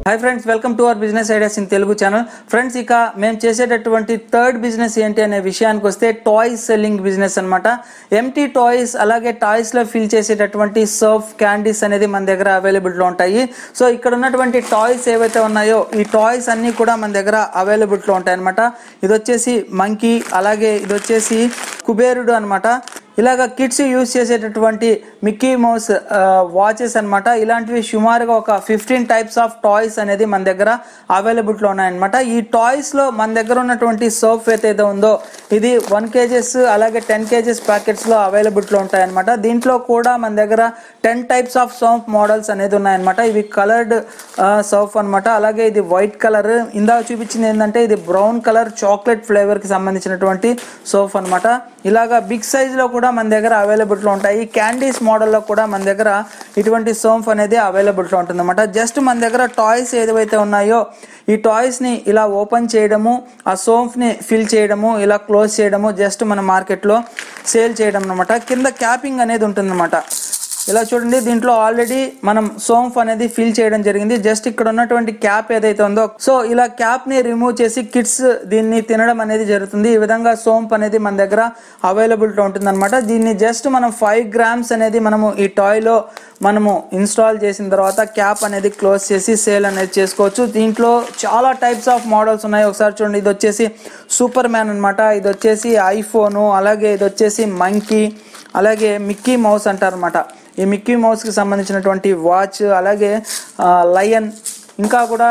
hi friends welcome to our business ideas in Telugu channel friends ఇక మేము చేసేటటువంటి third business ఏంటి అనే విషయానికి వస్తే టాయ్స్ సెల్లింగ్ బిజినెస్ అన్నమాట ఎంటీ టాయ్స్ అలాగే టాయ్స్ లో ఫిల్ చేసేటటువంటి సర్ఫ్ క్యాండీస్ అనేది మన దగ్గర అవైలబిలిటీలో ఉంటాయి సో ఇక్కడ ఉన్నటువంటి టాయ్స్ ఏవైతే ఉన్నాయో ఈ టాయ్స్ అన్ని కూడా మన దగ్గర అవైలబిలిటీలో ఉంటాయి అనమాట ఇది వచ్చేసి మంకీ అలాగే ఇది వచ్చేసి కుబేరుడు అన్నమాట ఇలాగ కిడ్స్ యూజ్ చేసేటటువంటి మిక్కీ మౌస్ వాచెస్ అన్నమాట ఇలాంటివి సుమారుగా ఒక ఫిఫ్టీన్ టైప్స్ ఆఫ్ టాయ్స్ అనేది మన దగ్గర అవైలబిలిటీలో ఉన్నాయన్నమాట ఈ టాయ్స్ లో మన దగ్గర ఉన్నటువంటి సోప్ ఏదైతే ఉందో ఇది వన్ కేజెస్ అలాగే టెన్ కేజెస్ ప్యాకెట్స్ లో అవైలబిలిటీలో ఉంటాయన్నమాట దీంట్లో కూడా మన దగ్గర ten types of soap models అనేది ఉన్నాయన్నమాట ఇవి కలర్డ్ సోప్ అన్నమాట అలాగే ఇది వైట్ కలర్ ఇందాక చూపించింది ఏంటంటే ఇది బ్రౌన్ కలర్ చాక్లెట్ ఫ్లేవర్ కి సంబంధించినటువంటి సోప్ అన్నమాట ఇలాగా బిగ్ సైజ్ లో కూడా మన దగ్గర అవైలబిలిటీలో ఉంటాయి క్యాండీస్ మోడల్లో కూడా మన దగ్గర ఇటువంటి సోంఫ్ అనేది అవైలబిలిటీలో ఉంటుంది అనమాట జస్ట్ మన దగ్గర టాయ్స్ ఏదైతే ఉన్నాయో ఈ టాయ్స్ ని ఇలా ఓపెన్ చేయడము ఆ సోంఫ్ ని ఫిల్ చేయడము ఇలా క్లోజ్ చేయడము జస్ట్ మన మార్కెట్ లో సేల్ చేయడం అనమాట కింద క్యాపింగ్ అనేది ఉంటుందన్నమాట ఇలా చూడండి దీంట్లో ఆల్రెడీ మనం సోంఫ్ అనేది ఫిల్ చేయడం జరిగింది జస్ట్ ఇక్కడ ఉన్నటువంటి క్యాప్ ఏదైతే ఉందో సో ఇలా క్యాప్ ని రిమూవ్ చేసి కిడ్స్ దీన్ని తినడం అనేది జరుగుతుంది ఈ విధంగా సోంప్ అనేది మన దగ్గర అవైలబిలిటీ ఉంటుంది అనమాట దీన్ని జస్ట్ మనం ఫైవ్ గ్రామ్స్ అనేది మనము ఈ టాయ్ లో మనము ఇన్స్టాల్ చేసిన తర్వాత క్యాప్ అనేది క్లోజ్ చేసి సేల్ అనేది చేసుకోవచ్చు దీంట్లో చాలా టైప్స్ ఆఫ్ మోడల్స్ ఉన్నాయి ఒకసారి చూడండి ఇది వచ్చేసి సూపర్ మ్యాన్ అనమాట ఇది వచ్చేసి ఐఫోను అలాగే ఇది వచ్చేసి మంకీ అలాగే మిక్కీ మౌస్ అంటారనమాట ఈ మిక్కీ మౌస్కి సంబంధించినటువంటి వాచ్ అలాగే లయన్ ఇంకా కూడా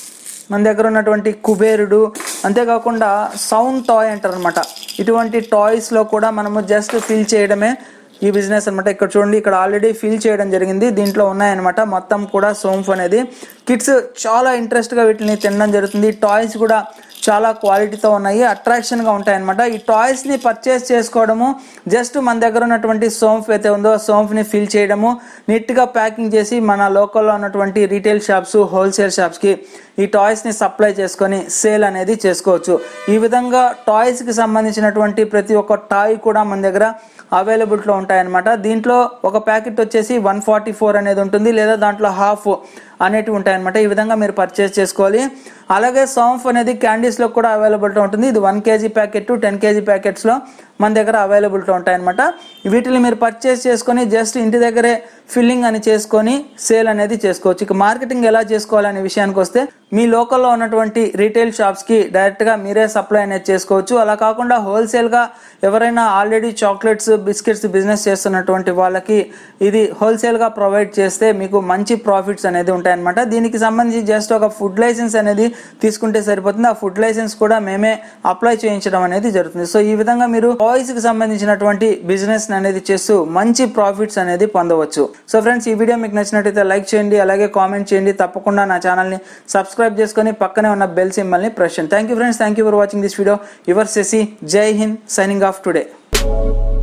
మన దగ్గర ఉన్నటువంటి కుబేరుడు అంతేకాకుండా సౌండ్ టాయ్ అంటారు అనమాట ఇటువంటి టాయ్స్లో కూడా మనము జస్ట్ ఫిల్ చేయడమే ఈ బిజినెస్ అనమాట ఇక్కడ చూడండి ఇక్కడ ఆల్రెడీ ఫిల్ చేయడం జరిగింది దీంట్లో ఉన్నాయన్నమాట మొత్తం కూడా సోంఫ్ అనేది కిడ్స్ చాలా ఇంట్రెస్ట్గా వీటిని తినడం జరుగుతుంది టాయ్స్ కూడా చాలా క్వాలిటీతో ఉన్నాయి అట్రాక్షన్గా ఉంటాయి అనమాట ఈ టాయ్స్ని పర్చేస్ చేసుకోవడము జస్ట్ మన దగ్గర ఉన్నటువంటి సోంఫ్ అయితే ఉందో సోంఫ్ని ఫిల్ చేయడము నీట్గా ప్యాకింగ్ చేసి మన లోకల్లో ఉన్నటువంటి రీటైల్ షాప్స్ హోల్సేల్ షాప్స్కి ఈ టాయ్స్ని సప్లై చేసుకొని సేల్ అనేది చేసుకోవచ్చు ఈ విధంగా టాయ్స్కి సంబంధించినటువంటి ప్రతి ఒక్క టాయ్ కూడా మన దగ్గర అవైలబిలిటీలో ఉంటాయన్నమాట దీంట్లో ఒక ప్యాకెట్ వచ్చేసి వన్ ఫార్టీ ఫోర్ అనేది ఉంటుంది లేదా దాంట్లో హాఫ్ అనేటివి ఉంటాయన్నమాట ఈ విధంగా మీరు పర్చేస్ చేసుకోవాలి అలాగే సాంఫ్ అనేది క్యాండీస్లో కూడా అవైలబిలిటీ ఉంటుంది ఇది one kg packet ten kg ప్యాకెట్స్లో మన దగ్గర అవైలబిలిటీ ఉంటాయన్నమాట వీటిని మీరు పర్చేస్ చేసుకొని జస్ట్ ఇంటి దగ్గరే ఫిల్లింగ్ అని చేసుకొని సేల్ అనేది చేసుకోవచ్చు ఇక మార్కెటింగ్ ఎలా చేసుకోవాలనే విషయానికి వస్తే మీ లోకల్లో ఉన్నటువంటి రీటైల్ షాప్స్కి డైరెక్ట్గా మీరే సప్లై అనేది చేసుకోవచ్చు అలా కాకుండా హోల్సేల్గా ఎవరైనా ఆల్రెడీ చాక్లెట్స్ బిస్కెట్స్ బిజినెస్ చేస్తున్నటువంటి వాళ్ళకి ఇది హోల్సేల్గా ప్రొవైడ్ చేస్తే మీకు మంచి ప్రాఫిట్స్ అనేది ఉంటాయన్నమాట దీనికి సంబంధించి జస్ట్ ఒక ఫుడ్ లైసెన్స్ అనేది తీసుకుంటే సరిపోతుంది ఆ ఫుడ్ లైసెన్స్ కూడా మేమే అప్లై చేయించడం అనేది జరుగుతుంది సో ఈ విధంగా మీరు టాయ్స్ కి సంబంధించినటువంటి బిజినెస్ అనేది చేస్తూ మంచి ప్రాఫిట్స్ అనేది పొందవచ్చు సో ఫ్రెండ్స్ ఈ వీడియో మీకు నచ్చినట్టయితే లైక్ చేయండి అలాగే కామెంట్ చేయండి తప్పకుండా నా ఛానల్ని సబ్స్క్రైబ్ చేసుకొని పక్కనే ఉన్న బెల్ సింబల్ని ప్రెస్ చేయండి thank you friends thank you for watching this video your సెసి జై హింద్ సైనింగ్ ఆఫ్ టుడే